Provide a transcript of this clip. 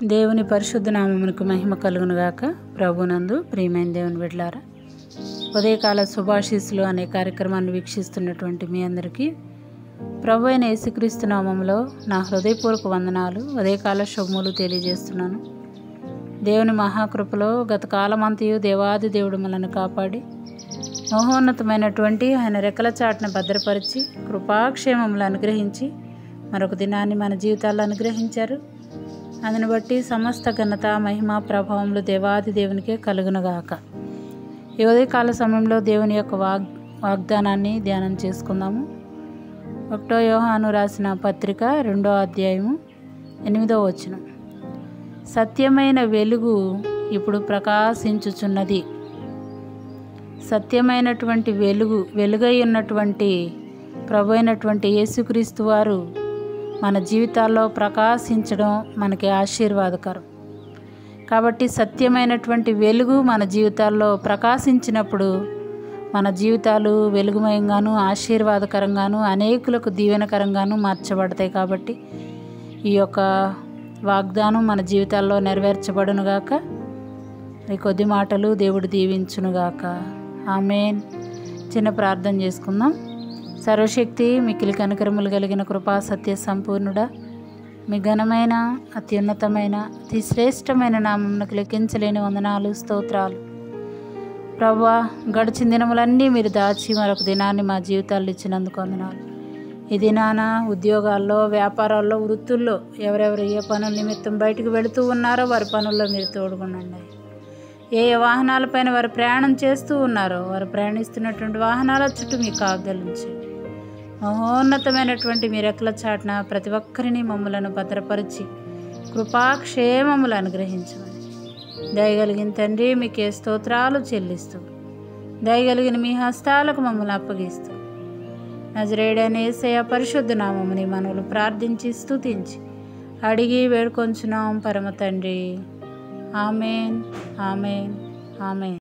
దేవుని పరిశుద్ధ నామమునకు మహిమ కలుగును గాక ప్రభునందు ప్రియమైన దేవుని బిడ్డలారా ఉదయకాల శుభాశీస్సులు అనే కార్యక్రమాన్ని వీక్షిస్తున్నటువంటి మీ అందరికీ ప్రభు అయిన యేసుక్రీస్తు నామంలో నా హృదయపూర్వక వందనాలు ఉదయకాల శుభములు తెలియజేస్తున్నాను దేవుని మహాకృపలో గత కాలమంతయు దేవాది దేవుడు మనల్ని కాపాడి మహోన్నతమైనటువంటి ఆయన రెక్కల చాటున భద్రపరిచి కృపాక్షేమములు అనుగ్రహించి మరొక దినాన్ని మన జీవితాల్లో అనుగ్రహించారు అందుని బట్టి సమస్త ఘనత మహిమ ప్రభావములు దేవాది దేవునికే కలుగునుగాక ఈ ఉదయకాల సమయంలో దేవుని యొక్క వాగ్ వాగ్దానాన్ని ధ్యానం చేసుకుందాము ఒకటో యోహాను రాసిన పత్రిక రెండో అధ్యాయము ఎనిమిదో వచనం సత్యమైన వెలుగు ఇప్పుడు ప్రకాశించుచున్నది సత్యమైనటువంటి వెలుగు వెలుగై ఉన్నటువంటి ప్రభు అయినటువంటి యేసుక్రీస్తు వారు మన జీవితాల్లో ప్రకాశించడం మనకి ఆశీర్వాదకరం కాబట్టి సత్యమైనటువంటి వెలుగు మన జీవితాల్లో ప్రకాశించినప్పుడు మన జీవితాలు వెలుగుమయంగాను ఆశీర్వాదకరంగాను అనేకులకు దీవెనకరంగాను మార్చబడతాయి కాబట్టి ఈ యొక్క వాగ్దానం మన జీవితాల్లో నెరవేర్చబడునుగాక ఈ కొద్ది మాటలు దేవుడు దీవించునుగాక ఆమెన్ చిన్న ప్రార్థన చేసుకుందాం సర్వశక్తి మిక్కిలి కనికరములు కలిగిన కృపా సత్య సంపూర్ణుడా మీ ఘనమైన అత్యున్నతమైన అతి శ్రేష్టమైన నామమునకు లెక్కించలేని వందనాలు స్తోత్రాలు ప్రభా గడిచిన దినములన్నీ మీరు దాచి మరొక దినాన్ని మా జీవితాల్లో ఇచ్చినందుకు వందనాలు ఈ దినాన ఉద్యోగాల్లో వ్యాపారాల్లో వృత్తుల్లో ఎవరెవరు ఏ పనుల నిమిత్తం బయటకు వెళుతూ ఉన్నారో వారి పనుల్లో మీరు తోడుగుండండి ఏ ఏ వాహనాలపైన వారు ప్రయాణం చేస్తూ ఉన్నారో వారు ప్రయాణిస్తున్నటువంటి వాహనాల చుట్టూ మీ కాగ్దలించండి మహోన్నతమైనటువంటి మీ రెక్కల చాటున ప్రతి ఒక్కరిని మమ్మలను భద్రపరిచి కృపాక్షేమములు అనుగ్రహించమని దయగలిగిన తండ్రి మీకే స్తోత్రాలు చెల్లిస్తూ దయగలిగిన మీ హస్తాలకు మమ్మల్ని అప్పగిస్తూ నజరేడైన ఏసయ పరిశుద్ధ నామముని మనవులు ప్రార్థించి స్తుతించి అడిగి వేడుకొంచున్నాం పరమ తండ్రి ఆమెన్ ఆమెన్ ఆమెన్